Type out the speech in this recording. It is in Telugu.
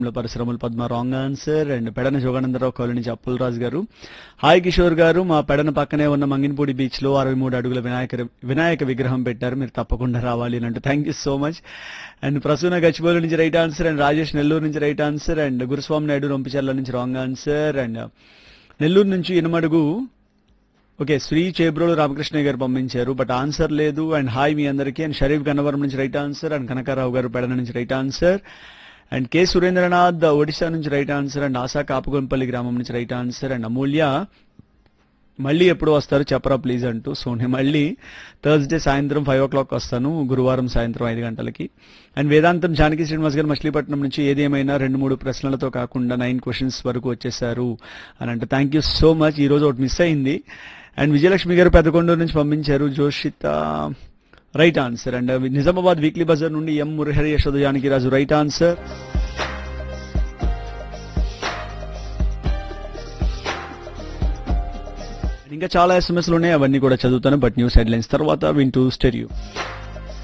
పరిశ్రమలు Padma wrong answer and Pedana Joganandarao colony నుంచి అప్పుల్ రాజు గారు హాయ్ కిషోర్ గారు మా పెడన పక్కనే ఉన్న మంగినపూడి బీచ్ లో అరవై మూడు అడుగుల వినాయక వినాయక విగ్రహం పెట్టారు మీరు తప్పకుండా రావాలి అని అంటే thank you so much and Prasuna Gachibowli నుంచి right answer and Rajesh Nellore నుంచి right answer and Guruswamy Naidu Rompicherla నుంచి రాంగ్ ఆన్సర్ అండ్ నెల్లూరు నుంచి ఇనమడుగు ఓకే శ్రీ చేబ్రోలు రామకృష్ణ గారు పంపించారు బట్ ఆన్సర్ లేదు అండ్ హాయ్ మీ అందరికీ అండ్ షరీఫ్ గన్నవరం నుంచి right answer and Kanakarao garu Pedana నుంచి right answer and K Surendranath Odisha నుంచి right answer and Asha Kapugompalli గ్రామం నుంచి రైట్ ఆన్సర్ అండ్ అమూల్య మళ్ళీ ఎప్పుడు వస్తారు చెప్పరా ప్లీజ్ అంటూ సో నేను మళ్ళీ థర్స్డే సాయంత్రం ఫైవ్ ఓ క్లాక్ వస్తాను గురువారం సాయంత్రం ఐదు గంటలకి అండ్ వేదాంతం జానకి శ్రీనివాస్ గారు మచిలీపట్నం నుంచి ఏదేమైనా రెండు మూడు ప్రశ్నలతో కాకుండా నైన్ క్వశ్చన్స్ వరకు వచ్చేసారు అని అంటే థ్యాంక్ యూ సో మచ్ ఈ రోజు ఒకటి మిస్ అయింది అండ్ విజయలక్ష్మి గారు పెద్దకొండూరు నుంచి పంపించారు Joshitha right answer and Nizamabad weekly bazaar నుండి M Murahari Yashoda Janakiraju right answer ఇంకా చాలా ఎస్ఎంఎస్లు ఉన్నాయి అవన్నీ కూడా చదువుతాను బట్ న్యూస్ హెడ్లైన్స్ తర్వాత వింటూ స్టెరియో